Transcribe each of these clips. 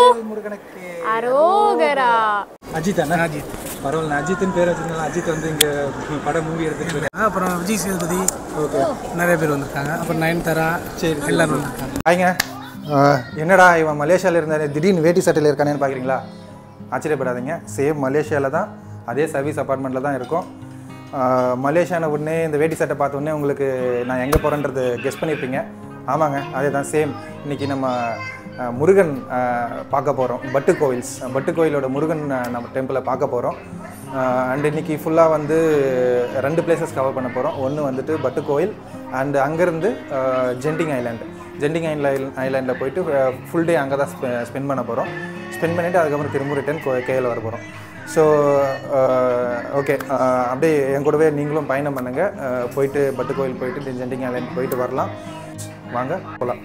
முருகனுக்கு அரோகரா அஜித் அண்ணா அஜித் பரவாயில்ல அஜித்னு பேர் வச்சிருந்தாலும் அஜித் வந்து இங்க படம் மூவி எடுத்துட்டு இருக்காங்க அப்புறம் விஜய் சேதுபதி ஓகே நிறைய பேர் வந்திருக்காங்க அப்புறம் நயன்தாரா சரி எல்லாரும் வந்திருக்காங்க ஆயிங்க என்னடா இவன் மலேசியாவில் இருந்தாரு திடீர்னு வேட்டி சட்டையில் இருக்கானேன்னு பார்க்குறீங்களா ஆச்சரியப்படாதீங்க சேம் மலேசியாவில் தான் அதே சர்வீஸ் அப்பார்ட்மெண்ட்டில் தான் இருக்கும் ஆஹ் மலேசியான உடனே இந்த வேட்டி சட்டை பார்த்த உடனே உங்களுக்கு நான் எங்கே போகிறேன்றது கெஸ் பண்ணியிருப்பீங்க ஆமாங்க அதே தான் சேம் இன்றைக்கி நம்ம ஆஹ் முருகன் ஆஹ் பார்க்க போகிறோம் பட்டு கோவில்ஸ் பட்டு கோயிலோட முருகன் ஆஹ் நம்ம டெம்பிளை பார்க்க போகிறோம் அண்ட் இன்னைக்கு ஃபுல்லாக வந்து ரெண்டு பிளேசஸ் கவர் பண்ண போகிறோம் ஒன்று வந்துட்டு பட்டு கோயில் அண்ட் அங்கேருந்து ஜெண்டிங் ஐலாண்டு ஜெண்டிங் ஐலாண்ட் ஐலாண்டில் போயிட்டு ஃபுல் டே அங்கே தான் ஸ்பெண்ட் பண்ண போகிறோம் ஸ்பெண்ட் பண்ணிவிட்டு அதுக்கப்புறம் திரும்ப ரிட்டன் கேஎல் வர போகிறோம் ஸோ ஓகே அப்படியே என் கூடவே நீங்களும் பயணம் பண்ணுங்கள் போயிட்டு பட்டு கோயில் போயிட்டு ஜெண்டிங் ஐலாண்ட் போயிட்டு வரலாம் வாங்க போகலாம்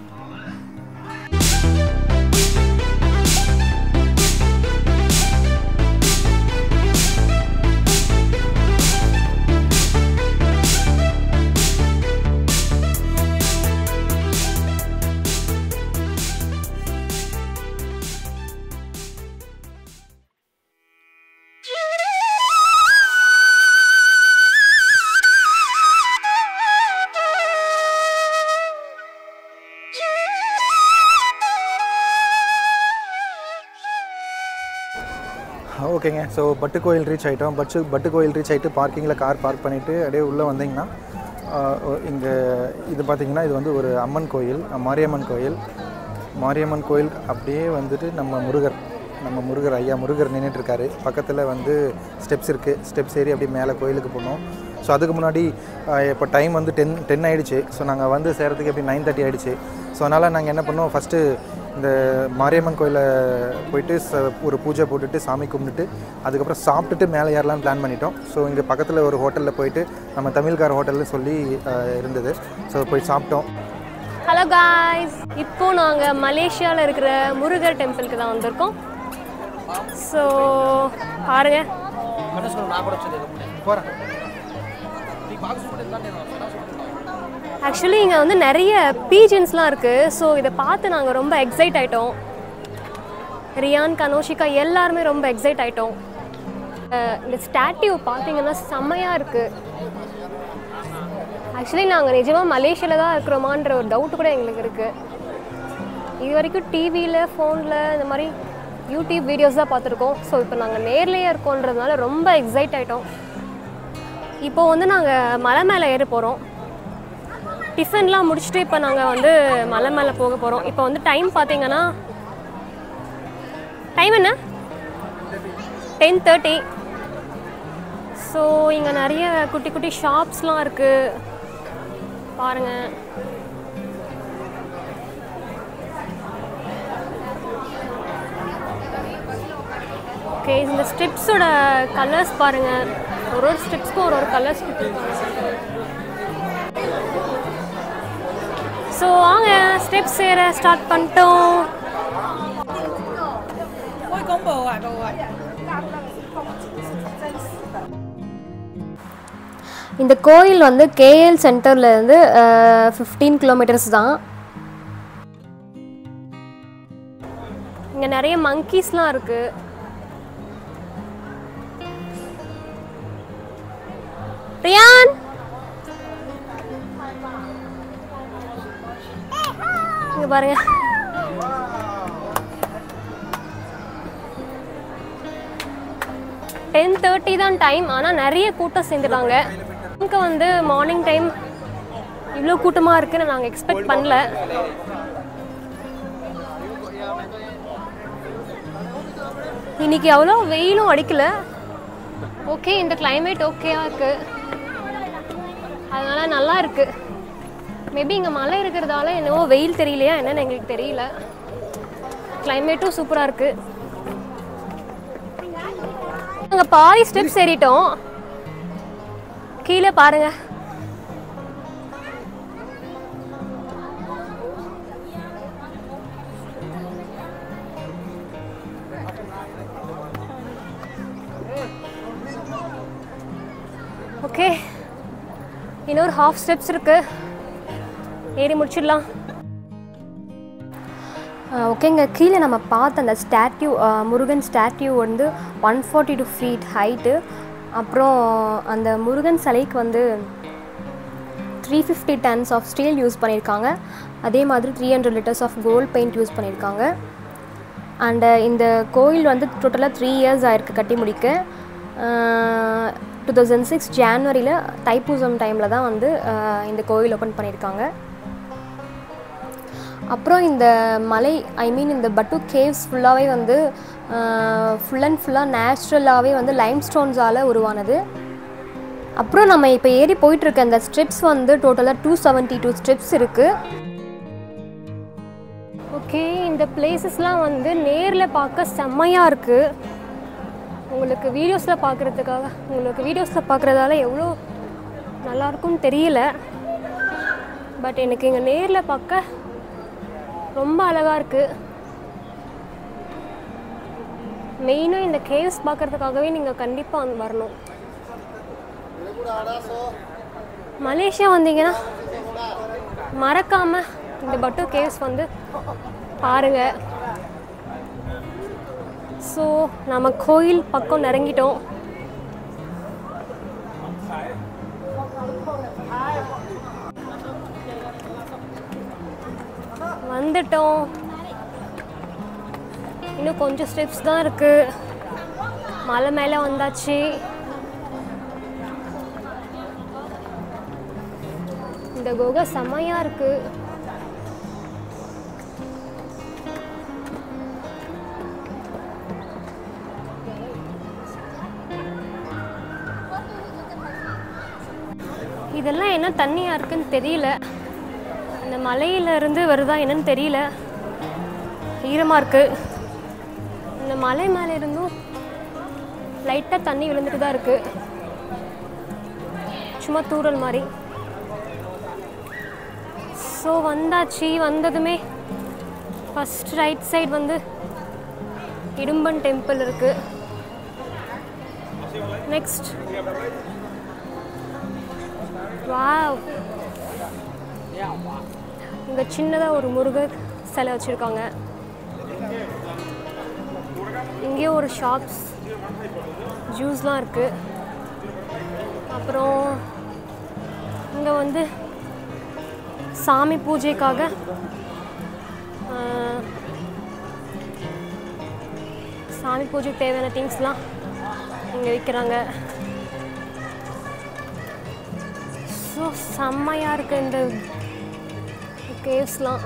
ஓகேங்க ஸோ பட்டு கோயில் ரீச் ஆகிட்டோம் பட்டு பட்டு கோயில் ரீச் ஆகிட்டு பார்க்கிங்கில் கார் பார்க் பண்ணிவிட்டு அப்படியே உள்ளே வந்தீங்கன்னா இங்கே இது பார்த்தீங்கன்னா இது வந்து ஒரு அம்மன் கோயில் அஹ் மாரியம்மன் கோயில் மாரியம்மன் கோயில் அப்படியே வந்துட்டு நம்ம முருகர் நம்ம முருகர் ஐயா முருகர் நின்றுட்டு இருக்காரு பக்கத்தில் வந்து ஸ்டெப்ஸ் இருக்குது ஸ்டெப்ஸ் ஏறி அப்படியே மேலே கோயிலுக்கு போனோம் ஸோ அதுக்கு முன்னாடி இப்போ டைம் வந்து டென் டென் ஆகிடுச்சு ஸோ நாங்கள் வந்து சேரத்துக்கு எப்படி நைன் தேர்ட்டி ஆகிடுச்சு ஸோ அதனால் நாங்கள் என்ன பண்ணோம் ஃபஸ்ட்டு இந்த மாரியம்மன் கோயிலை போயிட்டு ச ஒரு பூஜை போட்டுட்டு சாமி கும்பிட்டுட்டு அதுக்கப்புறம் சாப்பிட்டுட்டு மேலே ஏறலாம்னு பிளான் பண்ணிட்டோம் ஸோ இங்கே பக்கத்தில் ஒரு ஹோட்டலில் போயிட்டு நம்ம தமிழ்கார ஹோட்டல்னு சொல்லி அஹ், இருந்தது ஸோ போய் சாப்பிட்டோம் ஹலோ காய்ஸ் இப்போ நாங்கள் மலேசியாவில் இருக்கிற முருகர் டெம்பிளுக்கு தான் வந்திருக்கோம் ஸோ பாருங்க போகிறேன் ஆக்சுவலி இங்கே வந்து நிறைய பீஜன்ஸ்லாம் இருக்குது ஸோ இதை பார்த்து நாங்கள் ரொம்ப எக்ஸைட் ஆகிட்டோம் ரியான் கனோஷிகா எல்லாருமே ரொம்ப எக்ஸைட் ஆகிட்டோம் இந்த ஸ்டாட்யூ பார்த்தீங்கன்னா செம்மையாக இருக்குது ஆக்சுவலி நாங்கள் நிஜமாக மலேசியாவில் தான் இருக்கிறோமான்ற ஒரு டவுட் கூட எங்களுக்கு இருக்குது இது வரைக்கும் டிவியில் ஃபோனில் இந்த மாதிரி யூடியூப் வீடியோஸ் தான் பார்த்துருக்கோம் ஸோ இப்போ நாங்கள் நேர்லேயே இருக்கோன்றதுனால ரொம்ப எக்ஸைட் ஆகிட்டோம் இப்போ வந்து நாங்கள் மலை மேலே ஏற போகிறோம் டிஃபன்லாம் முடிச்சுட்டு இப்போ நாங்கள் வந்து மலை மேலே போக போகிறோம் இப்போ வந்து டைம் பார்த்தீங்கன்னா டைம் என்ன டென் தேர்ட்டி ஸோ இங்கே நிறைய குட்டி குட்டி ஷாப்ஸ்லாம் இருக்குது பாருங்கள் ஓகே இந்த ஸ்டெப்ஸோட கலர்ஸ் பாருங்கள் ஒரு ஒரு ஸ்டெப்ஸ்க்கும் ஒரு ஒரு கலர்ஸ் கொடுத்துருக்காங்க ஸோ வாங்க ஸ்டெப்ஸ் ஏற ஸ்டார்ட் பண்ணிட்டோம் இந்த கோயில் வந்து கேஎல் சென்டர்லேருந்து ஃபிஃப்டீன் கிலோமீட்டர்ஸ் தான் இங்கே நிறைய மங்கீஸ்லாம் இருக்குது ரியான் இங்க பாருங்க டென் தேர்ட்டி தான் டைம் ஆனால் நிறைய கூட்டம் சேர்ந்துட்டாங்க இங்கே வந்து மார்னிங் டைம் இவ்வளோ கூட்டமாக இருக்குன்னு நாங்கள் எக்ஸ்பெக்ட் பண்ணல இன்னைக்கு அவ்வளோ வெயிலும் அடிக்கல ஓகே இந்த climate ஓகேவா இருக்கு அதனால நல்லா இருக்கு மேபி இங்கே மழை இருக்கிறதால என்னவோ வெயில் தெரியலையா என்னன்னு எங்களுக்கு தெரியல கிளைமேட்டும் சூப்பராக இருக்கு நாங்கள் பாதி ஸ்டெப்ஸ் ஏறிட்டோம் கீழே பாருங்க ஓகே இன்னொரு ஹாஃப் ஸ்டெப்ஸ் இருக்கு ஏறி முடிச்சிடலாம் ஓகேங்க கீழே நம்ம பார்த்த அந்த ஸ்டாட்யூ முருகன் ஸ்டாட்யூ வந்து one forty two feet height அப்புறம் அந்த முருகன் சிலைக்கு வந்து three fifty tons of steel use பண்ணியிருக்காங்க அதே மாதிரி three hundred litres of gold paint use பண்ணியிருக்காங்க அண்டு இந்த கோயில் வந்து டோட்டலாக த்ரீ இயர்ஸ் ஆயிருக்கு கட்டி முடிக்க டூ தௌசண்ட் சிக்ஸ் ஜான்வரியில் தைப்பூசம் டைமில் தான் வந்து ஆஹ் இந்த கோயில் ஓப்பன் பண்ணியிருக்காங்க அப்புறம் இந்த மலை ஐ மீன் இந்த பட்டு கேவ்ஸ் ஃபுல்லாகவே வந்து ஃபுல் அண்ட் ஃபுல்லாக நேச்சுரலாகவே வந்து லைம் ஸ்டோன்ஸால் உருவானது அப்புறம் நம்ம இப்போ ஏறி போயிட்டுருக்க அந்த ஸ்ட்ரிப்ஸ் வந்து டோட்டலாக டூ செவன்ட்டி டூ ஸ்ட்ரிப்ஸ் இருக்குது ஓகே இந்த பிளேசஸ்லாம் வந்து நேரில் பார்க்க செம்மையாக இருக்குது உங்களுக்கு வீடியோஸில் பார்க்குறதுக்காக உங்களுக்கு வீடியோஸில் பார்க்குறதால எவ்வளோ நல்லா இருக்கும்னு தெரியல பட் எனக்கு இங்கே நேரில் பார்க்க ரொம்ப அழகாக இருக்குது மெயினாக இந்த கேவ்ஸ் பார்க்குறதுக்காகவே நீங்கள் கண்டிப்பாக வந்து வரணும் மலேசியா வந்தீங்கன்னா மறக்காம இந்த பட்டு கேவ்ஸ் வந்து பாருங்க ஸோ நம்ம கோயில் பக்கம் நெருங்கிட்டோம் வந்துட்டோம் இன்னும் கொஞ்சம் ஸ்டெப்ஸ் தான் இருக்கு மலை மேலே வந்தாச்சு இந்த குகை செம்மையா இருக்கு இதெல்லாம் என்ன தண்ணியா இருக்குன்னு தெரியல இந்த மலையில இருந்து வருதா என்னன்னு தெரியல ஈரமா இருக்கு இந்த மலை மேல இருந்தும் லைட்டா தண்ணி விழுந்துட்டு தான் இருக்கு சும்மா தூறல் மாதிரி ஸோ வந்தாச்சு வந்ததுமே ஃபஸ்ட் ரைட் சைடு வந்து இடும்பன் டெம்பிள் இருக்கு நெக்ஸ்ட் வாவ் இங்கே சின்னதாக ஒரு முருகர் சிலை வச்சுருக்காங்க இங்கேயும் ஒரு ஷாப்ஸ் ஜூஸ்லாம் இருக்குது அப்புறம் இங்கே வந்து சாமி பூஜைக்காக ஆஹ், சாமி பூஜைக்கு தேவையான திங்ஸ்லாம் இங்கே விற்கிறாங்க ஸோ செம்மையாக இருக்குது இந்த கேவ்ஸ்லாம்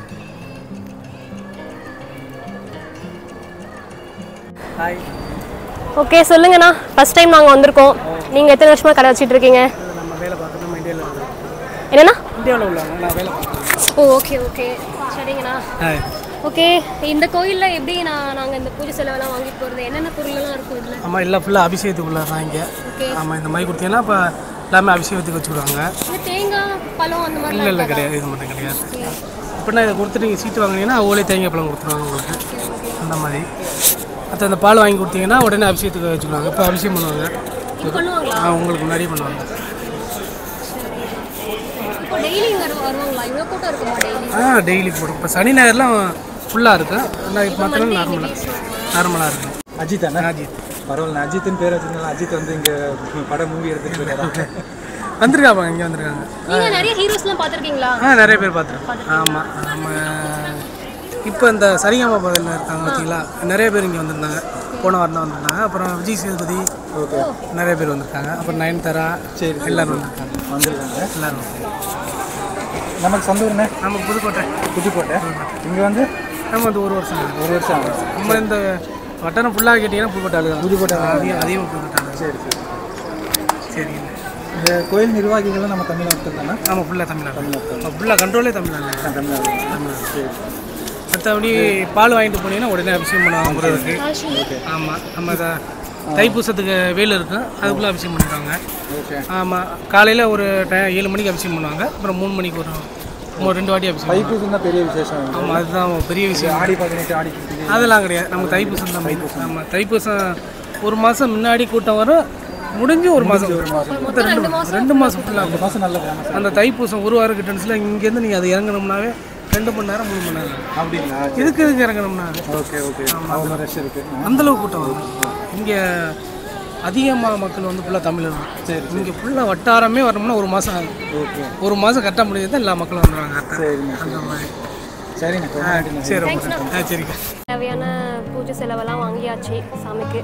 ஹாய் ஓகே சொல்லுங்கண்ணா ஃபர்ஸ்ட் டைம் நாங்கள் வந்திருக்கோம் நீங்கள் எத்தனை வருஷமாக கடை வச்சிட்டு இருக்கீங்க நம்ம வேலை பார்க்குறது நம்ம இந்தியாவில் உள்ளோம் என்னண்ணா இந்தியாவில் உள்ளவங்க நான் வேலை பார்க்குறேன் ஓ ஓகே ஓகே சரிங்கண்ணா ஹாய் ஓகே இந்த கோயிலில் எப்படி நான் நாங்கள் இந்த பூஜை செலவெல்லாம் வாங்கிட்டு போகிறது என்னென்ன பொருளெல்லாம் இருக்கும் இதில் ஆமாம் எல்லாம் ஃபுல்லாக அபிஷேகத்துக்குள்ள தான் இங்கே ஓகே ஆமாம் இந்த மாதிரி கொடுத்தீங்கன்னா இப்போ எல்லாமே அபிஷேகத்துக்கு வச்சுக்கிடுவாங்க இந்த தேங்காய் பழம் அந்த இல்லை மாதிரிலாம் இல்லை கிடையாது இது மட்டும் கிடையாது இப்படின்னா இதை கொடுத்துட்டு நீங்கள் சீட்டு வாங்கினீங்கன்னா அவங்களே தேங்காய் பழம் கொடுத்துருவாங்க உங்களுக்கு அந்த மாதிரி மற்ற அந்த பால் வாங்கி கொடுத்தீங்கன்னா உடனே அபிஷேகத்துக்கு வச்சுக்குவாங்க இப்போ அபிஷேகம் பண்ணுவாங்க இது பண்ணுவாங்களா ஆ, உங்களுக்கு முன்னாடியே பண்ணுவாங்க இப்போ டெய்லி இங்கே வருவாங்களா இவ்வளோ கூட்டம் இருக்குமா டெய்லி ஆ டெய்லி போடும் இப்போ சனி ஞாயிறுலாம் ஃபுல்லாக இருக்கும் ஆனால் இப்போ மற்றனால நார்மலாக நார்மலாக இருக்கும் அஜித் அண்ணா அஜித் பரவாயில்ல அஜித்னு பேர் வச்சிருந்தாலும் அஜித் வந்து இங்கே படம் மூவி எடுத்துட்டு போயிட்டாரா வந்திருக்காங்க இங்கே வந்திருக்காங்க நீங்கள் நிறைய ஹீரோஸ்லாம் பார்த்துருக்கீங்களா ஆ நிறைய பேர் பார்த்துருக்கோம் ஆமாம் நம்ம இப்போ இந்த சரிகமா பதில் இருக்காங்க பார்த்தீங்களா நிறைய பேர் இங்கே வந்திருந்தாங்க போன வாரம் தான் வந்திருந்தாங்க அப்புறம் விஜய் சேதுபதி ஓகே நிறைய பேர் வந்திருக்காங்க அப்புறம் நயன்தாரா சரி எல்லாரும் வந்திருக்காங்க வந்துருக்காங்க எல்லாரும் வந்திருக்காங்க. நமக்கு சொந்த ஊர்ண்ணே நம்ம புதுக்கோட்டை புதுக்கோட்டை இங்கே வந்து நம்ம வந்து ஒரு வருஷம் ஆகுது. ஒரு வருஷம் ஆகும் நம்ம இந்த வட்டாரம் ஃபுல்லாக கேட்டிங்கன்னா புதுக்கோட்டை ஆளு தான் புதுக்கோட்டை அதிகம் அதிகம் புதுக்கோட்டை ஆளு சரி சரி சரி இந்த கோயில் நிர்வாகிகள்லாம் நம்ம தமிழ்நாட்டில் தானே ஆமாம் ஃபுல்லாக தமிழ்நாடு ஃபுல்லாக கண்ட்ரோலே தமிழ்நாடு தமிழ்நாடு சரி மற்றபடி பால் வாங்கிட்டு போனீங்கன்னா உடனே அபிஷேகம் பண்ணுவாங்க முருகருக்கு ஆமாம் நம்ம இதை தைப்பூசத்துக்கு வேல் இருக்கும் அதுக்குள்ளே அபிஷேகம் பண்ணிடுவாங்க ஓகே ஆமாம் காலையில் ஒரு டை- ஏழு மணிக்கு அபிஷேகம் பண்ணுவாங்க அப்புறம் மூணு மணிக்கு ஒரு மூணு ரெண்டு வாட்டி அபிஷேகம் தைப்பூசம் தான் பெரிய விசேஷம் ஆமாம் அதுதான் பெரிய விஷயம் ஆடி பதினெட்டு ஆடி கிருத்திகை. அதெல்லாம் கிடையாது நம்ம தைப்பூசம் தான் தைப்பூசம் ஆமாம் தைப்பூசம் ஒரு மாதம் முன்னாடி கூட்டம் வரும் முடிஞ்சு ஒரு மாதம் மொத்தம் ரெண்டு மாதம் ரெண்டு மாதம் ஃபுல்லாக இந்த மாதம் நல்ல ஃபேமஸ் அந்த தைப்பூசம் ஒரு வாரம் கிட்டன்ஸில் இங்கேருந்து நீங்கள் அது இறங்கணும்னாவே ரெண்டு மணி நேரம் மூணு மணி நேரம் அப்படிங்களா இதுக்கு இதுக்கு இறங்கணும்னா ஓகே ஓகே அவ்வளோ ரஷ் இருக்கு அந்தளவு கூட்டம் வரும் இங்கே அதிகமாக மக்கள் வந்து ஃபுல்லாக தமிழர் தான் சரி இங்கே ஃபுல்லாக வட்டாரமே வரணும்னா ஒரு மாதம் ஆகும் ஓகே ஒரு மாதம் கட்ட முடியாது எல்லா மக்களும் வந்துடுவாங்க கரெக்டாக சரிங்க அந்த மாதிரி சரிங்க ரொம்ப நன்றிண்ணா. சரி ரொம்ப ஆ சரிக்கா தேவையான பூஜை செலவெல்லாம் வாங்கியாச்சு சாமிக்கு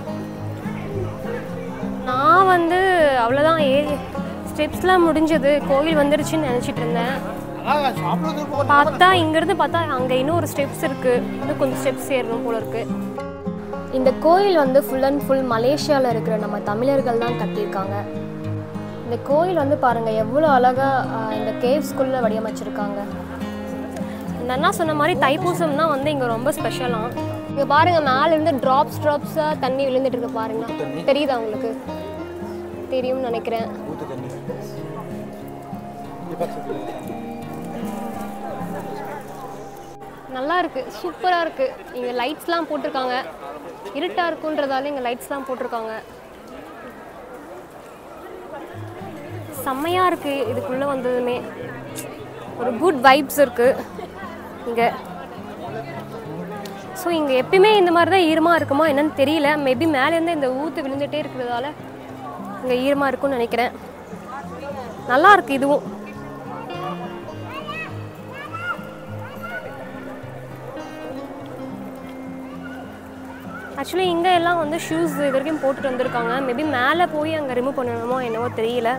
நான் வந்து அவ்வளோதான் ஏறி ஸ்டெப்ஸ்லாம் முடிஞ்சது கோயில் வந்துருச்சுன்னு நினச்சிட்டு இருந்தேன் பார்த்தா இங்கேருந்து பார்த்தா அங்கே இன்னும் ஒரு ஸ்டெப்ஸ் இருக்குது இன்னும் கொஞ்சம் ஸ்டெப்ஸ் ஏறணும் போல இருக்கு இந்த கோயில் வந்து ஃபுல் அண்ட் ஃபுல் மலேசியாவில் இருக்கிற நம்ம தமிழர்கள் தான் கட்டியிருக்காங்க இந்த கோயில் வந்து பாருங்கள் எவ்வளோ அழகாக இந்த கேவ்ஸ்குள்ளே வடிவமைச்சிருக்காங்க இந்த அண்ணா சொன்ன மாதிரி தைப்பூசம் தான் வந்து இங்கே ரொம்ப ஸ்பெஷலாம் இங்கே பாருங்க மேல இருந்து ட்ராப்ஸ் ட்ராப்ஸாக தண்ணி விழுந்துட்டு இருக்கு பாருங்க தெரியுதா உங்களுக்கு தெரியும்னு நினைக்கிறேன் நல்லா இருக்கு சூப்பராக இருக்கு இங்கே லைட்ஸ்லாம் போட்டிருக்காங்க இருட்டாக இருக்குன்றதால இங்கே லைட்ஸ்லாம் போட்டிருக்காங்க செம்மையாக இருக்கு இதுக்குள்ளே வந்ததுமே ஒரு குட் வைப்ஸ் இருக்கு இங்கே ஸோ இங்கே எப்பயுமே இந்த மாதிரி தான் ஈரமாக இருக்குமா என்னன்னு தெரியல மேபி மேலேருந்து இந்த ஊற்று விழுந்துட்டே இருக்கிறதால இங்கே ஈரமாக இருக்கும்னு நினைக்கிறேன் நல்லா இருக்கு இதுவும் ஆக்சுவலி இங்கே எல்லாம் வந்து ஷூஸ் இது வரைக்கும் போட்டுட்டு வந்திருக்காங்க மேபி மேலே போய் அங்கே ரிமூவ் பண்ணணுமோ என்னவோ தெரியல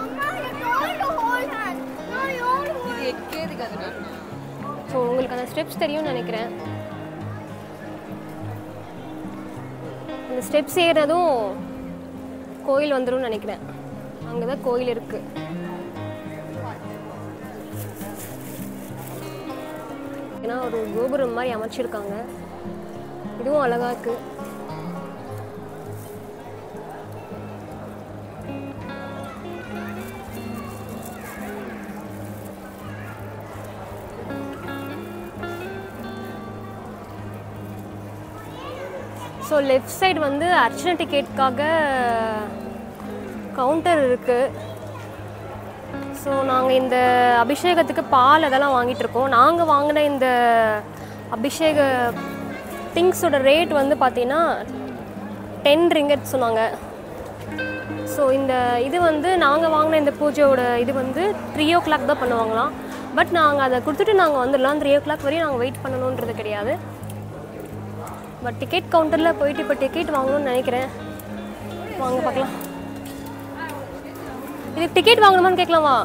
ஸோ உங்களுக்கு அந்த ஸ்டெப்ஸ் தெரியும்னு நினைக்கிறேன் இந்த ஸ்டெப்ஸ் ஏறதும் கோயில் வந்துரும்னு நினைக்கிறேன் அங்கே தான் கோயில் இருக்கு ஏன்னா ஒரு கோபுரம் மாதிரி அமைச்சிருக்காங்க இதுவும் அழகா இருக்கு ஸோ லெஃப்ட் சைடு வந்து அர்ச்சனை டிக்கெட்காக கவுண்டர் இருக்குது ஸோ நாங்கள் இந்த அபிஷேகத்துக்கு பால் அதெல்லாம் வாங்கிட்டு இருக்கோம் நாங்கள் வாங்கின இந்த அபிஷேக திங்ஸோட ரேட் வந்து பார்த்தீங்கன்னா டென் ரிங்கட் சொன்னாங்க ஸோ இந்த இது வந்து நாங்கள் வாங்கின இந்த பூஜையோட இது வந்து த்ரீ ஓ கிளாக் தான் பண்ணுவாங்களாம் பட் நாங்கள் அதை கொடுத்துட்டு நாங்கள் வந்துடலாம் த்ரீ ஓ கிளாக் வரையும் நாங்கள் வெயிட் பண்ணணுன்றது கிடையாது பட் டிக்கெட் கவுண்டரில் போயிட்டு இப்போ டிக்கெட் வாங்கணும்னு நினைக்கிறேன் வாங்க பார்க்கலாம் இதுக்கு டிக்கெட் வாங்கணுமான்னு கேட்கலாமா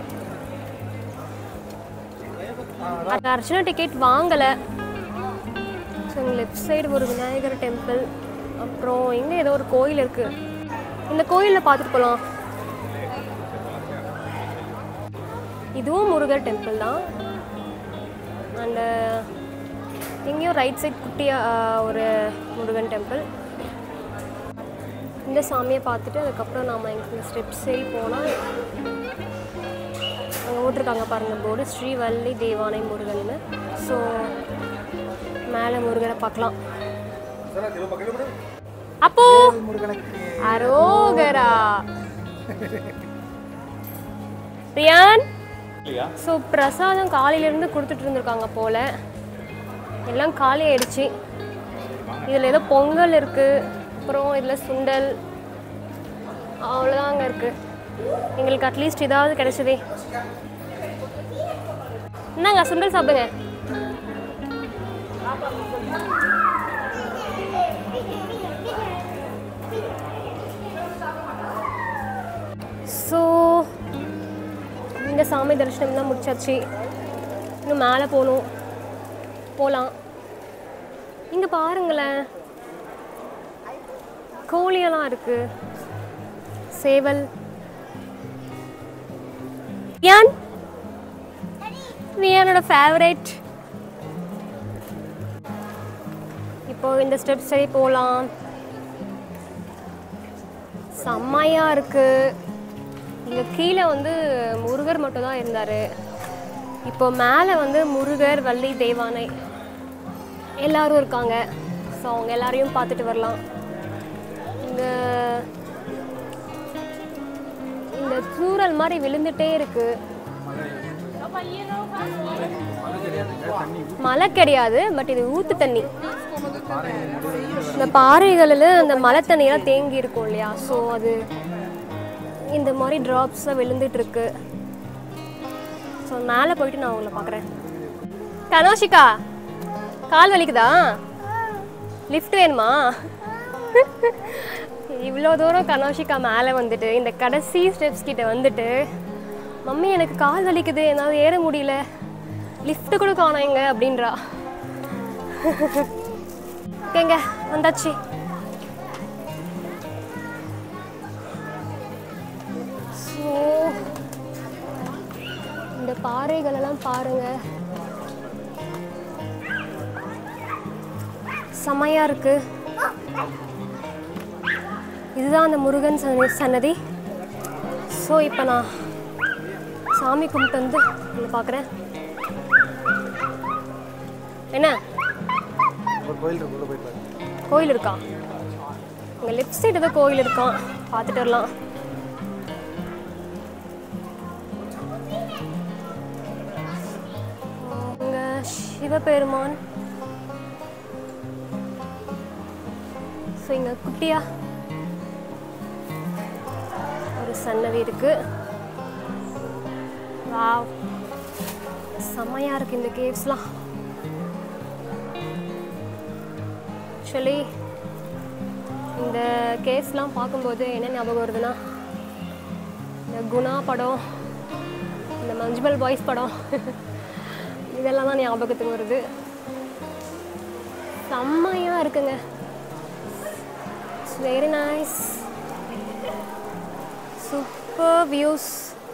அது அர்ச்சனா டிக்கெட் வாங்கலை ஸோ லெஃப்ட் சைடு ஒரு விநாயகர் டெம்பிள் அப்புறம் எங்கே ஏதோ ஒரு கோயில் இருக்குது இந்த கோயிலில் பார்த்துட்டு போகலாம் இதுவும் முருகர் டெம்பிள் தான் அண்டு எங்கேயும் ரைட் சைட் குட்டியாக ஒரு முருகன் டெம்பிள் இந்த சாமியை பார்த்துட்டு அதுக்கப்புறம் நாம் எங்கள் ஸ்டெப்ஸ் ஏறி போனால் அங்கே ஓட்டிருக்காங்க பாருங்கள் போர்டு ஸ்ரீவல்லி தேவானை முருகன்னு ஸோ மேலே முருகனை பார்க்கலாம் அப்போ அரோகரா ரியான் ஸோ பிரசாதம் காலையிலேருந்து கொடுத்துட்டு இருந்திருக்காங்க போல எல்லாம் காலி ஆயிடுச்சு இதில் ஏதோ பொங்கல் இருக்குது அப்புறம் இதில் சுண்டல் அவ்வளோதாங்க இருக்குது எங்களுக்கு அட்லீஸ்ட் ஏதாவது கிடைச்சதே என்னங்க சுண்டல் சாப்பிடுங்க ஸோ இந்த சாமி தரிசனம்லாம் முடிச்சாச்சு இன்னும் மேலே போகணும் போகலாம் இங்கே பாருங்களேன் கோழியெல்லாம் இருக்கு சேவல் ரியான் ரியானோட ஃபேவரேட் இப்போ இந்த ஸ்டெப் சரி போகலாம் செம்மையா இருக்கு இங்க கீழே வந்து முருகர் மட்டும் தான் இருந்தாரு இப்போ மேலே வந்து முருகர் வள்ளி தெய்வானை எல்லாரும் இருக்காங்க ஸோ அவங்க எல்லாரையும் பார்த்துட்டு வரலாம் இந்த இந்த தூறல் மாதிரி விழுந்துட்டே இருக்கு மழை கிடையாது பட் இது ஊத்து தண்ணி இந்த பாறைகளில் அந்த மழை தண்ணியெல்லாம் தேங்கி இருக்கும் இல்லையா ஸோ அது இந்த மாதிரி ட்ராப்ஸாக விழுந்துட்டு இருக்கு ஸோ மேலே போயிட்டு நான் உங்களை பார்க்குறேன் கனோஷிகா கால் வலிக்குதா லிஃப்ட் வேணுமா இவ்வளோ தூரம் கனோஷிகா மேலே வந்துட்டு இந்த கடைசி ஸ்டெப்ஸ் கிட்ட வந்துட்டு மம்மி எனக்கு கால் வலிக்குது என்னால் ஏற முடியல லிஃப்ட் கூட காணோம் எங்க அப்படின்றா ஓகேங்க வந்தாச்சு ஸோ இந்த பாறைகளெல்லாம் பாருங்க செமையா இருக்கு இதுதான் அந்த முருகன் சன்னதி சன்னதி ஸோ இப்போ நான் சாமி கும்பிட்டு வந்து இங்கே பார்க்குறேன் என்ன ஒரு கோயில் இருக்கு உள்ள போயிட்டு பாருங்க. கோயில் இருக்கா இங்கே லெஃப்ட் சைடு ஏதோ கோயில் இருக்கான் பார்த்துட்டு வரலாம் இங்கே சிவபெருமான் ஸோ இங்கே குட்டியா ஒரு சன்னதி இருக்கு வாவ் செம்மையா இருக்கு இந்த கேவ்ஸ்லாம் ஆக்சுவலி இந்த கேஸ்லாம் பார்க்கும்போது என்ன ஞாபகம் வருதுன்னா இந்த குணா படம் இந்த மஞ்சுமல் பாய்ஸ் படம் இதெல்லாம் தான் ஞாபகத்துக்கு வருது செம்மையாக இருக்குங்க it's very nice super views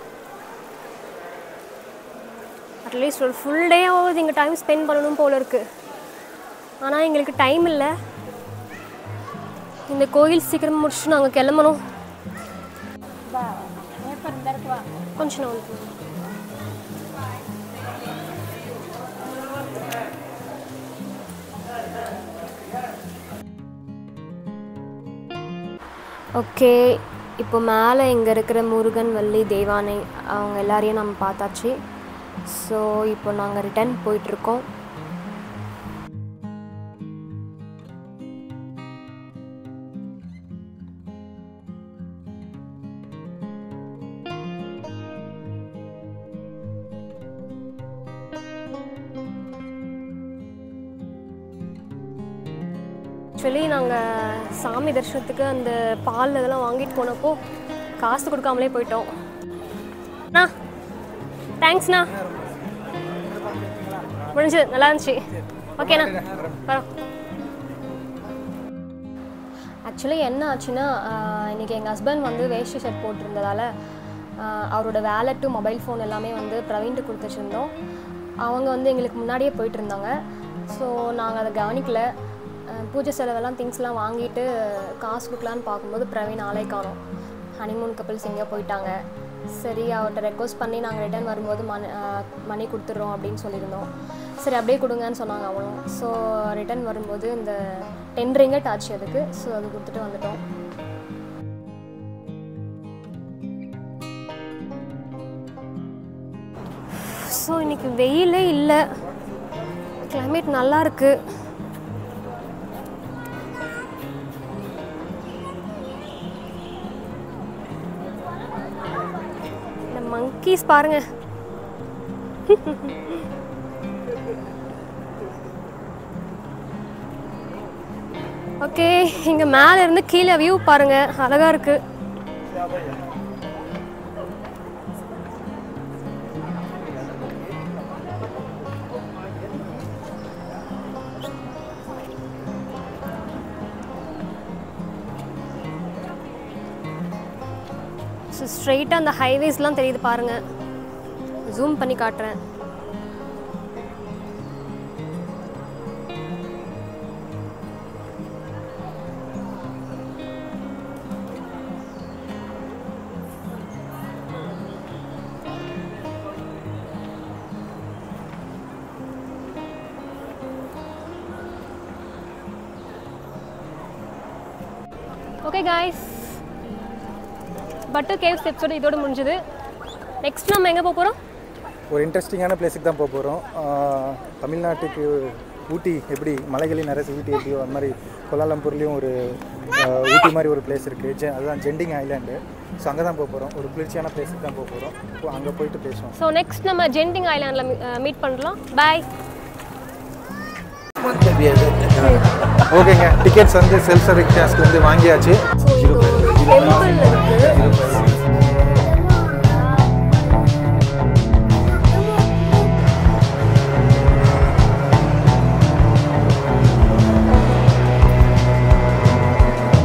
at least ஒரு ஃபுல் டேயாவது இங்கே டைம் ஸ்பெண்ட் பண்ணணும் போல இருக்குது ஆனால் எங்களுக்கு டைம் இல்லை இந்த கோயில் சீக்கிரம் முடிச்சு நாங்கள் கிளம்பணும் கொஞ்சம் நான் வந்து ஓகே இப்போ மேலே இங்கே இருக்கிற முருகன் வள்ளி தெய்வானை அவங்க எல்லாரையும் நம்ம பார்த்தாச்சு ஸோ இப்போ நாங்கள் ரிட்டர்ன் போயிட்டுருக்கோம் ஆக்சுவலி நாங்கள் சாமி தரிசனத்துக்கு அந்த பால் இதெல்லாம் வாங்கிட்டு போனப்போ காசு கொடுக்காமலே போயிட்டோம் அண்ணா தேங்க்ஸ்ண்ணா முடிஞ்சது நல்லா இருந்துச்சு ஓகேண்ணா வரோம் ஆக்சுவலி என்ன ஆச்சுன்னா ஆஹ், இன்னைக்கு எங்கள் ஹஸ்பண்ட் வந்து வேஷ்டி ஷர்ட் போட்டிருந்ததால ஆஹ், அவரோட வேலெட்டு மொபைல் ஃபோன் எல்லாமே வந்து பிரவீன்ட்டு கொடுத்து வச்சுருந்தோம் அவங்க வந்து எங்களுக்கு முன்னாடியே போயிட்டு இருந்தாங்க ஸோ நாங்கள் அதை கவனிக்கல ஆஹ், பூஜை செலவெல்லாம் திங்ஸ்லாம் வாங்கிட்டு காசு கொடுக்கலான்னு பார்க்கும்போது பிரவீன் ஆளே காணோம் ஹனிமூன் கப்பிள்ஸ் எங்கேயோ போயிட்டாங்க சரி அவர்கிட்ட ரெக்வஸ்ட் பண்ணி நாங்கள் ரிட்டர்ன் வரும்போது மணி ஆஹ், மணி கொடுத்துட்றோம் அப்படின்னு சொல்லியிருந்தோம் சரி அப்படியே கொடுங்கன்னு சொன்னாங்க அவங்களும் ஸோ ரிட்டர்ன் வரும்போது இந்த டென் ரிங்கட் ஆச்சு அதுக்கு ஸோ அது கொடுத்துட்டு வந்துட்டோம் ஸோ இன்னைக்கு வெயிலே இல்லை climate நல்லா இருக்கு இந்த monkeys பாருங்க ஓகே இங்க மேல இருந்து கீழே வியூ பாருங்க அழகா இருக்கு ஸோ ஸ்ட்ரெயிட்டாக அந்த ஹைவேஸ்லாம் தெரியுது பாருங்க ஜூம் பண்ணி காட்டுறேன் okay guys Batu Caves episode இதோட முடிஞ்சது நெக்ஸ்ட் நம்ம எங்கே போக போகிறோம் ஒரு இன்ட்ரெஸ்டிங்கான பிளேஸுக்கு தான் போக போகிறோம் தமிழ்நாட்டுக்கு ஊட்டி எப்படி மலைகளின் அரசு ஊட்டி எப்படியோ அந்த மாதிரி கோலாலம்பூர்லேயும் ஒரு ஆஹ், ஊட்டி மாதிரி ஒரு பிளேஸ் இருக்குது ஜெ அதுதான் ஜெண்டிங் ஐலாண்டு ஸோ அங்கே தான் போக போகிறோம் ஒரு குளிர்ச்சியான பிளேஸுக்கு தான் போக போகிறோம் அங்கே போயிட்டு பேசுவோம் ஸோ நெக்ஸ்ட் நம்ம ஜெண்டிங் ஐலாண்டில் மீட் பண்ணலாம் பாய் ஓகேங்க டிக்கெட்ஸ் வந்து செல்ஃப் சர்வீஸ் கேஸ்க்கு வந்து வாங்கியாச்சு ஸோ இங்கே ஒரு டெம்பிள் இருக்குது